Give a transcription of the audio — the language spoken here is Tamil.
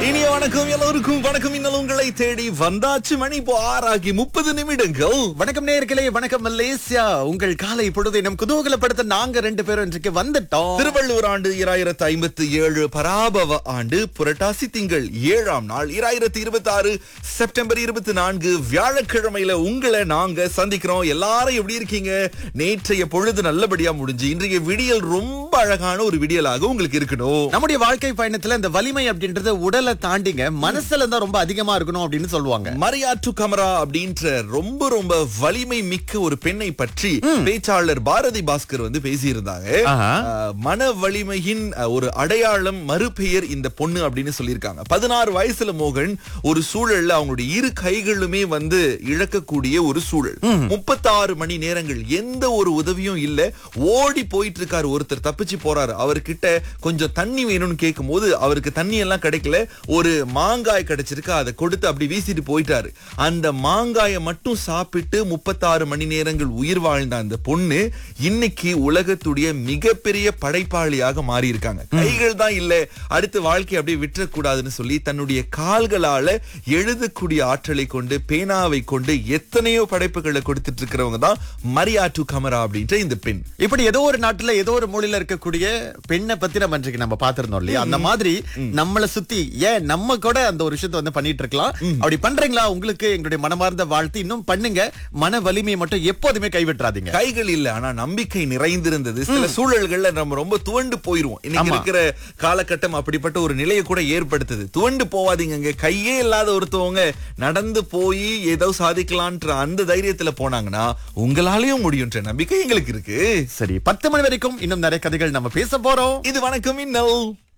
இனிய வணக்கம் எல்லோருக்கும் வணக்கம் இன்னும் உங்களை தேடி வந்தாச்சு மணி இப்போ ஆறாகி முப்பது நிமிடங்கள் வணக்கம் நேர்களே வணக்கம் மலேசியா உங்கள் காலை பொழுதை நம் குதூகலப்படுத்த நாங்க ரெண்டு பேரும் இன்றைக்கு வந்துட்டோம் திருவள்ளுவர் ஆண்டு இராயிரத்து ஐம்பத்தி ஏழு பராபவ ஆண்டு புரட்டாசி திங்கள் ஏழாம் நாள் இராயிரத்தி இருபத்தி ஆறு செப்டம்பர் இருபத்தி நான்கு வியாழக்கிழமையில உங்களை நாங்க சந்திக்கிறோம் எல்லாரும் எப்படி இருக்கீங்க நேற்றைய பொழுது நல்லபடியா முடிஞ்சு இன்றைய விடியல் ரொம்ப அழகான ஒரு விடியலாக உங்களுக்கு இருக்கணும் நம்முடைய வாழ்க்கை பயணத்துல இந்த வலிமை அப்படின்றது உடலை தாண்டிங்க மனசுல தான் ரொம்ப அதிகமா இருக்கணும் அப்படின்னு சொல்லுவாங்க மரியாற்று கமரா அப்படின்ற ரொம்ப ரொம்ப வலிமை மிக்க ஒரு பெண்ணை பற்றி பேச்சாளர் பாரதி பாஸ்கர் வந்து பேசியிருந்தாங்க ஆஹா. அஹ், மன வலிமையின் அஹ், ஒரு அடையாளம் மறுபெயர் இந்த பொண்ணு அப்படின்னு சொல்லியிருக்காங்க பதினாறு வயசுல மோகன் ஒரு சூழல்ல அவங்களுடைய இரு கைகளுமே வந்து இழக்கக்கூடிய ஒரு சூழல் முப்பத்தாறு மணி நேரங்கள் எந்த ஒரு உதவியும் இல்ல ஓடி போயிட்டு இருக்காரு ஒருத்தர் தப்பிச்சு போறாரு அவர்கிட்ட கொஞ்சம் தண்ணி வேணும்னு கேட்கும் போது அவருக்கு தண்ணி எல்லாம் கிடைக்கல ஒரு மாங்காய் கிடைச்சிருக்கு அதை கொடுத்து அப்படி வீசிட்டு போயிட்டாரு அந்த மாங்காயை மட்டும் சாப்பிட்டு முப்பத்தாறு மணி நேரங்கள் உயிர் வாழ்ந்த அந்த பொண்ணு இன்னைக்கு உலகத்துடைய மிகப்பெரிய படைப்பாளியாக மாறி இருக்காங்க கைகள் தான் இல்ல அடுத்த வாழ்க்கை அப்படியே விட்டுறக்கூடாதுன்னு சொல்லி தன்னுடைய கால்களால எழுதக்கூடிய ஆற்றலை கொண்டு பேனாவை கொண்டு எத்தனையோ படைப்புகளை கொடுத்துட்டு இருக்கிறவங்க தான் மரியாட்டு கமரா அப்படின்ற இந்த பெண் இப்படி ஏதோ ஒரு நாட்டுல ஏதோ ஒரு மூலையில இருக்கக்கூடிய பெண்ணை பத்தி நம்ம இன்றைக்கு நம்ம பாத்திருந்தோம் இல்லையா அந்த மாதிரி நம்மள சுத்தி ஏன் நம்ம கூட அந்த ஒரு விஷயத்தை வந்து பண்ணிட்டு இருக்கலாம் அப்படி பண்றீங்களா உங்களுக்கு எங்களுடைய மனமார்ந்த வாழ்த்து இன்னும் பண்ணுங்க மன வலிமையை மட்டும் எப்போதுமே கைவிட்டுறாதீங்க கைகள் இல்ல ஆனா நம்பிக்கை நிறைந்திருந்தது சில சூழல்கள்ல நம்ம ரொம்ப துவண்டு போயிருவோம் இன்னைக்கு ஆமா. இருக்கிற காலகட்டம் அப்படிப்பட்ட ஒரு நிலையை கூட ஏற்படுத்துது துவண்டு போவாதீங்க கையே இல்லாத ஒருத்தவங்க நடந்து போய் ஏதோ சாதிக்கலான்ற அந்த தைரியத்துல போனாங்கன்னா உங்களாலையும் முடியும்ன்ற நம்பிக்கை எங்களுக்கு இருக்கு சரி பத்து மணி வரைக்கும் இன்னும் நிறைய கதைகள் நம்ம பேச போறோம் இது வணக்கம் இன்னல்